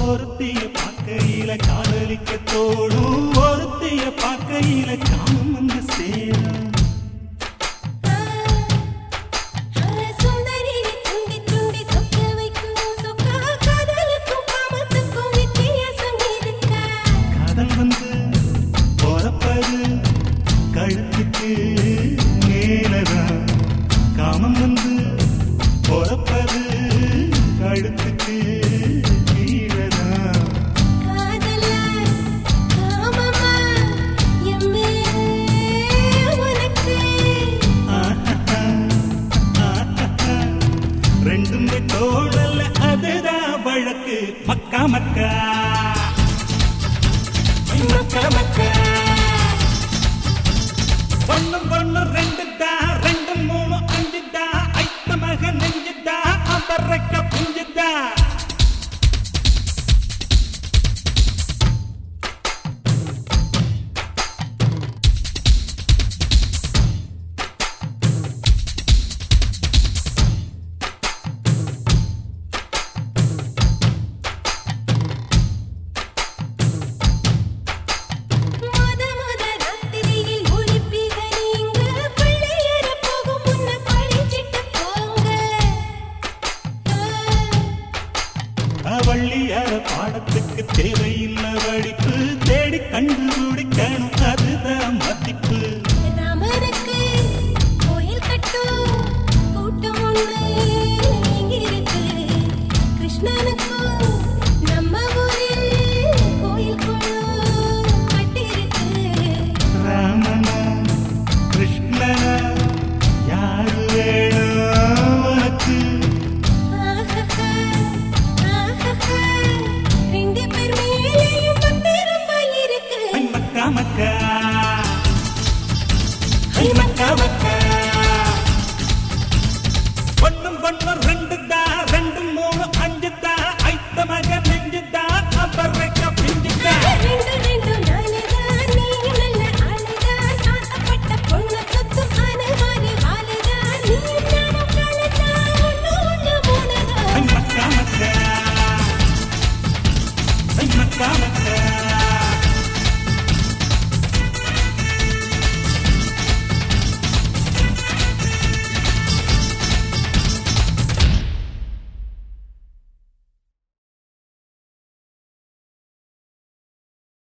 ஒருத்திய பார்க்கையில காதலிக்க தோணும் ஒருத்திய பார்க்கையில காமம் வந்து சேரும் சுந்தரி துண்டி துண்டி சொக்க வைக்கும் சொக்கா காதலுக்கும் காமத்துக்கும் வித்தியாசம் இருக்கா காதல் வந்து போறப்பது கழுத்துக்கு மேலதான் காமம் வந்து போறப்பது கழுத்துக்கு கீழதான் காதலா காமமா எம்மே உனக்கு ரெண்டுமே தோழல்ல அதுதான் வழக்கு மக்கா மக்கா மக்கா மக்கா ஒண்ணு ஒண்ணு ரெண்டு தான் ரெண்டு மூணு அஞ்சு தான் ஐத்த மக நெஞ்சு தான் அவரைக்க புஞ்சு தான் முத முத ராத்திரியில் ஒளிப்பிக நீங்க பிள்ளையர போகும் முன்ன படிச்சிட்டு போங்க வள்ளியார பாடத்துக்கு தேவையில்லை வடிப்பு தேடி கண்டுபிடிக்கணும் அதுதான் மதிப்பு ராமனுக்கு கோயில் கட்டும் கூட்டம் ஒண்ணு இங்கிருக்கு கிருஷ்ணனுக்கு